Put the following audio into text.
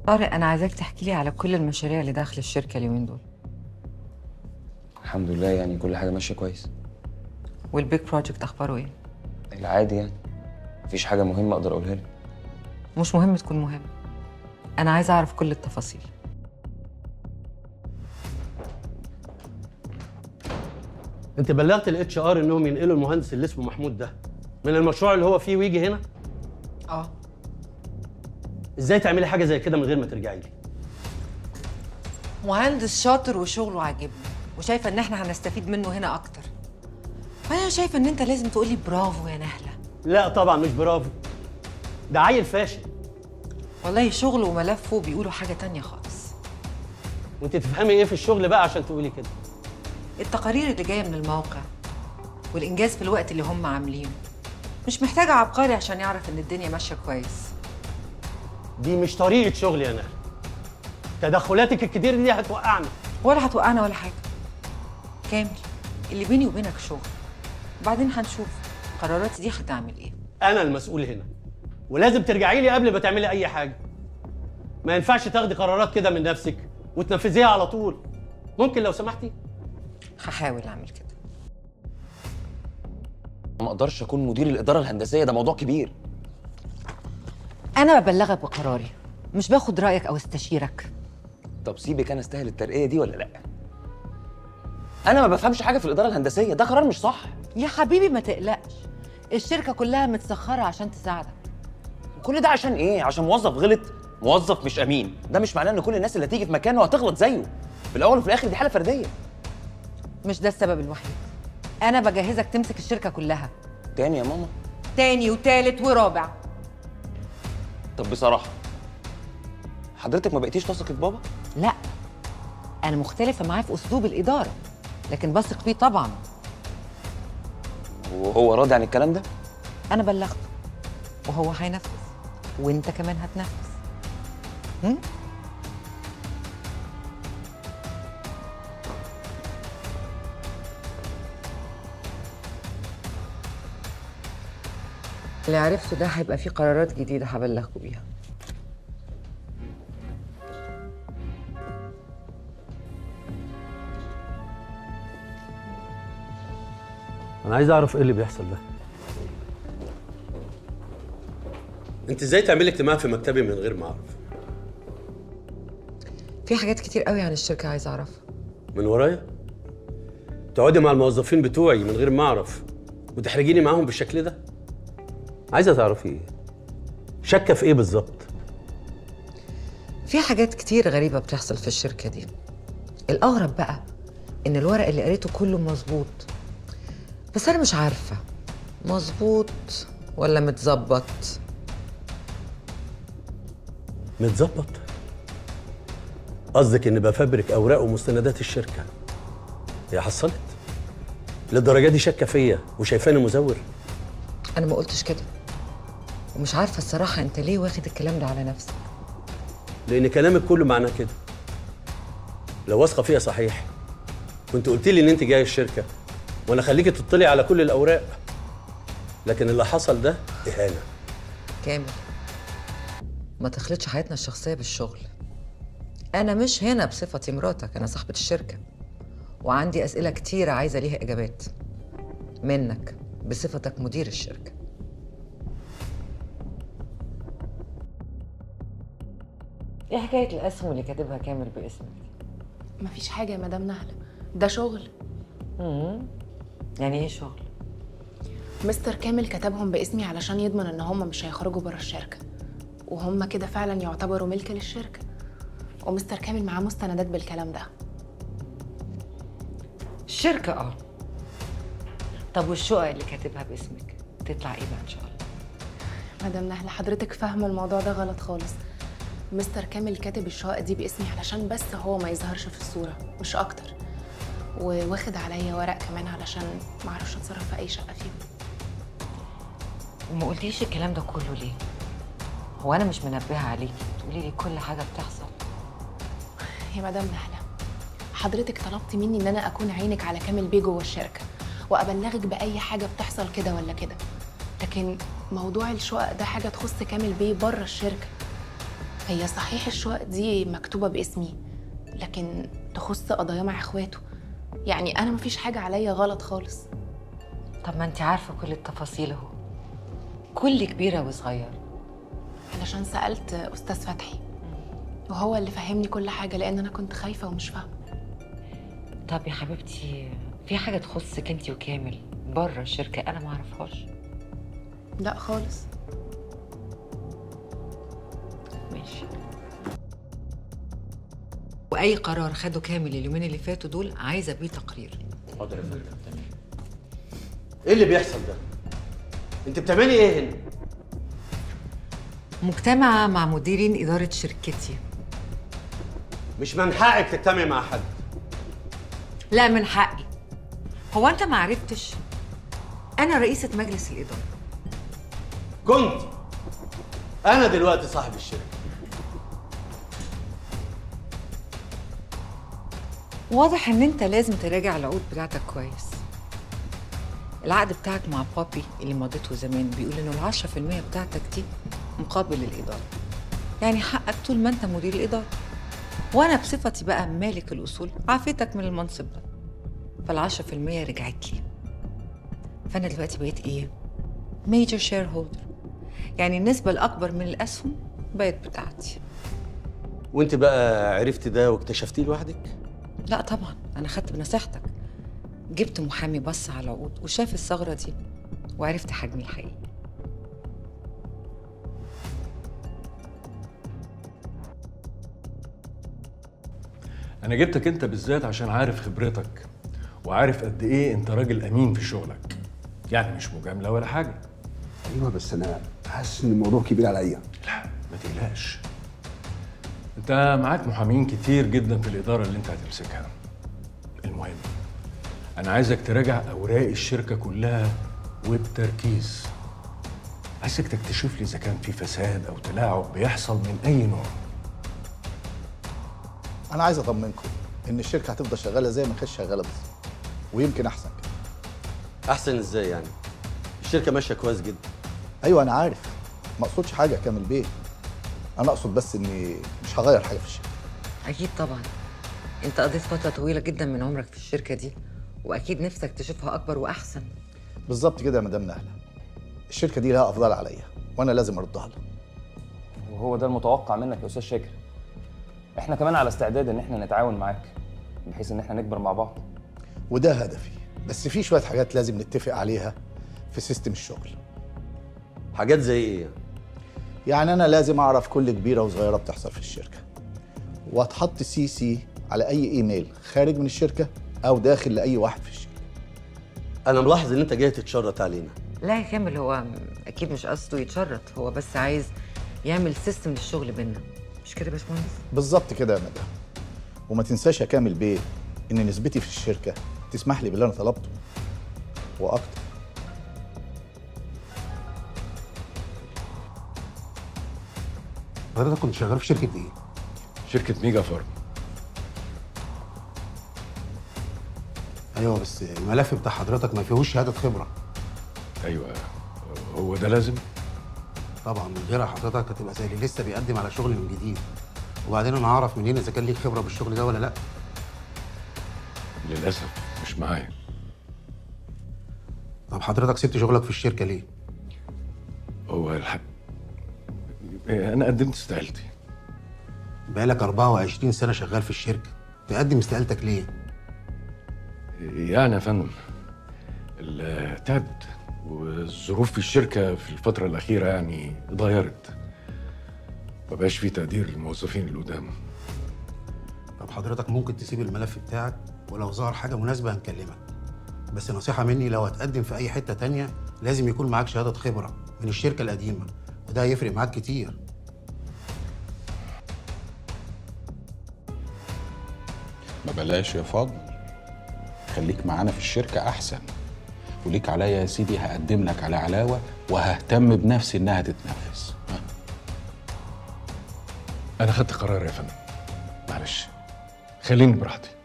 طارق انا عايزاك تحكي لي على كل المشاريع اللي داخل الشركه اليومين دول الحمد لله يعني كل حاجه ماشيه كويس والبيج بروجكت اخباره ايه العادي يعني مفيش حاجه مهمه اقدر اقولها لك مش مهم تكون مهم انا عايزه اعرف كل التفاصيل انت بلغت الاتش ار انهم ينقلوا المهندس اللي اسمه محمود ده من المشروع اللي هو فيه ويجي هنا اه ازاي تعملي حاجه زي كده من غير ما ترجعي لي مهندس شاطر وشغله عاجبني وشايفه ان احنا هنستفيد منه هنا اكتر فانا شايفه ان انت لازم تقولي برافو يا نهله لا طبعا مش برافو ده عيل فاشل والله شغله وملفه بيقولوا حاجه تانية خالص وانت تفهمي ايه في الشغل بقى عشان تقولي كده التقارير اللي جايه من الموقع والانجاز في الوقت اللي هم عاملينه مش محتاجه عبقري عشان يعرف ان الدنيا ماشيه كويس دي مش طريقه شغل يا نهر تدخلاتك الكتير دي هتوقعنا ولا هتوقعنا ولا حاجه كامل اللي بيني وبينك شغل وبعدين هنشوف قراراتي دي هتعمل ايه انا المسؤول هنا ولازم ترجعي لي قبل ما تعملي اي حاجه ما ينفعش تاخدي قرارات كده من نفسك وتنفذيها على طول ممكن لو سمحتي هحاول اعمل كده ما اقدرش اكون مدير الاداره الهندسيه ده موضوع كبير انا ببلغك بقراري مش باخد رايك او استشيرك طب سيبك انا استاهل الترقيه دي ولا لا انا ما بفهمش حاجه في الاداره الهندسيه ده قرار مش صح يا حبيبي ما تقلقش الشركه كلها متسخره عشان تساعدك كل ده عشان ايه عشان موظف غلط موظف مش امين ده مش معناه ان كل الناس اللي هتيجي في مكانه هتغلط زيه في الاول وفي الاخر دي حاله فرديه مش ده السبب الوحيد انا بجهزك تمسك الشركه كلها تاني يا ماما تاني وتالت ورابع طب بصراحه حضرتك ما بقيتيش تثقي في بابا لا انا مختلفه معاه في اسلوب الاداره لكن بثق فيه طبعا وهو راضي عن الكلام ده انا بلغته وهو هينفذ وانت كمان هتنفذ هم؟ اللي عرفته ده هيبقى فيه قرارات جديدة هبلغكوا بيها انا عايز اعرف ايه اللي بيحصل ده انت ازاي تعملي اجتماع في مكتبي من غير ما اعرف في حاجات كتير قوي عن الشركة عايزة أعرفها من ورايا تقعدي مع الموظفين بتوعي من غير ما اعرف وتحرجيني معاهم بالشكل ده عايزه تعرفي ايه شاكه في ايه بالظبط في حاجات كتير غريبة بتحصل في الشركة دي الأغرب بقى إن الورق اللي قريته كله مظبوط بس أنا مش عارفة مظبوط ولا متظبط متظبط قصدك اني بفبرك اوراق ومستندات الشركه هي حصلت للدرجه دي شاكه فيا وشايفاني مزور أنا ما قلتش كده ومش عارفة الصراحة أنت ليه واخد الكلام ده على نفسك لان كلامك كله معناه كده لو واثقه فيا صحيح كنت قلت لي ان انت جايه الشركه وانا خليكي تطلعي على كل الاوراق لكن اللي حصل ده اهانه كامل ما تخلطش حياتنا الشخصية بالشغل أنا مش هنا بصفتي مراتك أنا صاحبة الشركة وعندي أسئلة كتيرة عايزة ليها إجابات منك بصفتك مدير الشركة إيه حكاية الأسهم اللي كاتبها كامل باسمك دي؟ مفيش حاجة يا مدام نهلة ده شغل يعني إيه شغل؟ مستر كامل كتبهم باسمي علشان يضمن ان هم مش هيخرجوا بره الشركة وهم كده فعلا يعتبروا ملك للشركة ومستر كامل معاه مستندات بالكلام ده الشركة آه طب والشقق اللي كاتبها باسمك تطلع إيه بقى إن شاء الله؟ مدام نهلة حضرتك فاهمة الموضوع ده غلط خالص مستر كامل كاتب الشقق دي باسمي علشان بس هو ما يظهرش في الصورة مش أكتر وواخد عليا ورق كمان علشان ما اعرفش اتصرف في اي شقة فيهم وما قلتيش الكلام ده كله ليه؟ هو أنا مش منبهة عليكي تقولي لي كل حاجة بتحصل يا مدام نهلة حضرتك طلبتي مني ان انا اكون عينك على كامل بيه جوه الشركة وابلغك باي حاجة بتحصل كده ولا كده لكن موضوع الشقق ده حاجة تخص كامل بيه بره الشركة هي صحيح الشقق دي مكتوبة باسمي لكن تخص قضايا مع اخواته يعني انا مفيش حاجة عليا غلط خالص طب ما انت عارفه كل التفاصيل اهو كل كبيره وصغيره علشان سألت أستاذ فتحي وهو اللي فهمني كل حاجة لأن أنا كنت خايفة ومش فاهمة طب يا حبيبتي في حاجه تخصك انت وكامل بره الشركه انا ما اعرفهاش لا خالص ماشي واي قرار خده كامل اليومين اللي فاتوا دول عايزه بيه تقرير حاضر يا فندم تمام ايه اللي بيحصل ده؟ انت بتعملي ايه هنا؟ مجتمعه مع مديرين اداره شركتي مش من حقك تجتمعي مع حد لا من حقي هو انت ما عرفتش انا رئيسه مجلس الاداره كنت انا دلوقتي صاحب الشركه واضح ان انت لازم تراجع العقود بتاعتك كويس العقد بتاعك مع بابي اللي مضيته زمان بيقول انه العشرة في المية بتاعتك دي مقابل الإدارة يعني حقك طول ما انت مدير الإدارة وأنا بصفتي بقى مالك الأصول عافيتك من المنصب ده فالعشرة في المية رجعت لي فأنا دلوقتي بقيت إيه؟ ميجر شير هولدر يعني النسبة الأكبر من الأسهم بقت بتاعتي وانت بقى عرفتي ده واكتشفتيه لوحدك لا طبعا انا خدت بنصيحتك جبت محامي بص على العقود وشاف الثغره دي وعرفت حجمي الحقيقي انا جبتك انت بالذات عشان عارف خبرتك وعارف قد ايه انت راجل امين في شغلك يعني مش مجامله ولا حاجه ايوه بس انا حاسس ان الموضوع كبير عليا لا ما تقلقش انت معاك محامين كتير جدا في الاداره اللي انت هتمسكها المهم انا عايزك تراجع اوراق الشركه كلها وبتركيز عايزك تكتشف لي اذا كان في فساد او تلاعب بيحصل من اي نوع انا عايز اطمنكم ان الشركه هتفضل شغاله زي ما كانت شغاله بالظبط ويمكن احسن كمان احسن ازاي يعني الشركه ماشيه كويس جدا ايوه انا عارف ما اقصدش حاجه يا كامل بيه انا اقصد بس اني مش هغير حاجه في الشركه اكيد طبعا انت قضيت فتره طويله جدا من عمرك في الشركه دي واكيد نفسك تشوفها اكبر واحسن بالظبط كده يا مدام نهله الشركه دي لها افضال عليا وانا لازم ارضها لها وهو ده المتوقع منك يا استاذ شاكر احنا كمان على استعداد ان احنا نتعاون معاك بحيث ان احنا نكبر مع بعض وده هدفي بس في شويه حاجات لازم نتفق عليها في سيستم الشغل حاجات زي ايه يعني؟ يعني انا لازم اعرف كل كبيره وصغيره بتحصل في الشركه وهتحط سي سي على اي ايميل خارج من الشركه او داخل لاي واحد في الشركه انا ملاحظ ان انت جاي تتشرط علينا لا يا كامل هو اكيد مش قصده يتشرط هو بس عايز يعمل سيستم للشغل بينا مش كده يا باشمهندس بالظبط كده يا مدام وما تنساش يا كامل بيه ان نسبتي في الشركه تسمح لي باللي انا طلبته واكتر حضرتك كنت شغال في شركه ايه؟ شركه ميجا فارم ايوه بس الملف بتاع حضرتك ما فيهوش شهاده خبره ايوه هو ده لازم طبعا من غيرها حضرتك هتبقى زي اللي لسه بيقدم على شغل من جديد وبعدين انا هعرف منين اذا كان ليك خبره بالشغل ده ولا لا للاسف مش معايا طب حضرتك سبت شغلك في الشركه ليه؟ هو الحق انا قدمت استقالتي بقالك 24 سنه شغال في الشركه تقدم استقالتك ليه؟ يعني يا فندم التعبت والظروف في الشركة في الفترة الأخيرة يعني اتغيرت مبقاش في تقدير للموظفين القدام طب حضرتك ممكن تسيب الملف بتاعك ولو ظهر حاجه مناسبه هنكلمك بس نصيحه مني لو هتقدم في اي حته تانية لازم يكون معاك شهاده خبره من الشركه القديمه وده هيفرق معاك كتير ما بلاش يا فضل خليك معانا في الشركة أحسن وليك عليا يا سيدي هقدم لك على علاوة وههتم بنفسي إنها تتنفذ ها؟ أنا خدت قرار يا فندم معلش خليني براحتي